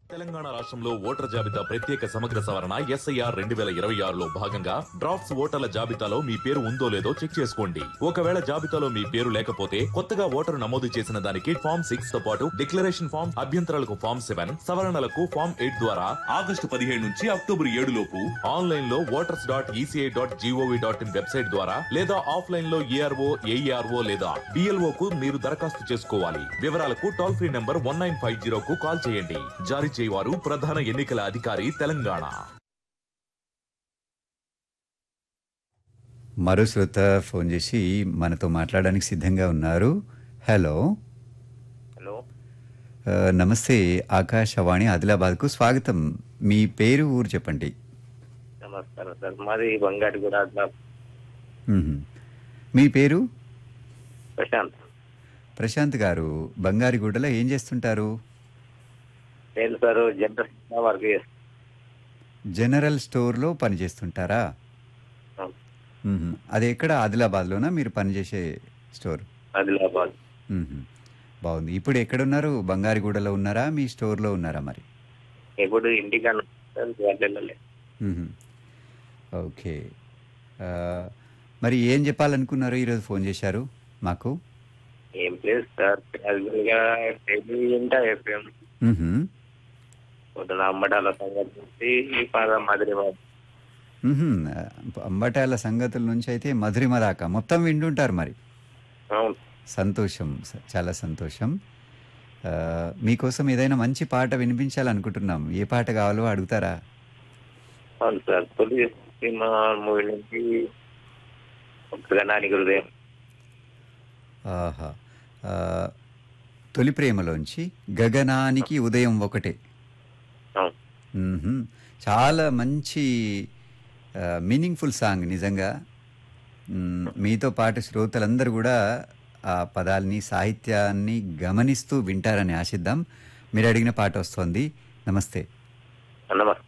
తెలంగాణ రాష్ట్రంలో ఓటర్ జాబితా ప్రత్యేక సమగ్ర సవరణ ఎస్ఐఆర్ రెండు వేల ఇరవై ఆరులో భాగంగా డ్రాఫ్ట్స్ ఓటర్ల జాబితాలో మీ పేరు ఉందో లేదో చెక్ చేసుకోండి ఒకవేళ జాబితాలో మీ పేరు లేకపోతే కొత్తగా ఓటరు నమోదు చేసిన దానికి ఫామ్ సిక్స్ తో పాటు డిక్లరేషన్ ఫామ్ అభ్యంతరాలకు ఫామ్ సెవెన్ సవరణలకు ఫామ్ ఎయిట్ ద్వారా ఆగస్టు పదిహేడు నుంచి అక్టోబర్ ఏడు లోపు ఆన్లైన్ లో voters dot ECI dot GOV dot in website ద్వారా లేదా ఆఫ్లైన్ లో ఏఆర్ఓ ఏఈఆర్ఓ లేదా బిఎల్ఓ కు మీరు దరఖాస్తు చేసుకోవాలి వివరాలకు toll free number one nine five zero కు కాల్ చేయండి జారీ చేయవారు ప్రధాన ఎన్నికల అధికారి తెలంగాణ మరో శ్రోత ఫోన్ చేసి మనతో మాట్లాడడానికి సిద్ధంగా ఉన్నారు హలో హలో ఆ, నమస్తే ఆకాశవాణి ఆదిలాబాద్కు స్వాగతం మీ పేరు ఊరు చెప్పండి నమస్కారం సార్ మాది బంగారు కూడా అట్లా మ్మ్. మీ పేరు ప్రశాంత్ ప్రశాంత్ గారు బంగారిగూడలో ఏం చేస్తుంటారు నేను సార్ జనరల్ వర్క్ చేస్తాను జనరల్ స్టోర్లో పనిచేస్తుంటారా మ్మ్. అది ఎక్కడ ఆదిలాబాద్లోనా మీరు పనిచేసే స్టోర్ ఆదిలాబాద్ మ్మ్. బాగుంది ఇప్పుడు ఎక్కడున్నారు బంగారిగూడలో ఉన్నారా మీ స్టోర్లో ఉన్నారా మరి ఇప్పుడు ఇంటికన్నా వెళ్ళలే మ్మ్. ఓకే ఆ, మరి ఏం చెప్పాలనుకున్నారు ఈరోజు ఫోన్ చేశారు మాకు ఏం ప్లేస్ సార్ క్యాజువల్ గా డైలీ వింటా ఎఫ్ఎం మ్మ్. పొద్దున అమ్మడాల సంగతి నుంచి ఈ పాద మాదిరి మ్మ్. అంబటాల సంగతుల నుంచి అయితే మధురిమ దాకా మొత్తం వింటుంటారు మరి అవును సంతోషం స- చాలా సంతోషం ఆ, మీకోసం ఏదైనా మంచి పాట వినిపించాలనుకుంటున్నాం ఏ పాట కావాలో అడుగుతారా అవును సార్ తొలి సినిమా మూవీ నుంచి గణానికి హృదయం ఆహా ఆ, తొలి ప్రేమలోంచి గగనానికి ఉదయం ఒకటే అవును మ్మ్హ్మ్. చాలా మంచి మీనింగ్ఫుల్ సాంగ్ నిజంగా మ్, మీతో పాటు శ్రోతలందరూ కూడా ఆ పదాల్ని సాహిత్యాన్ని గమనిస్తూ వింటారని ఆశిద్దాం మీరు అడిగిన పాట వస్తోంది నమస్తే నమస్తే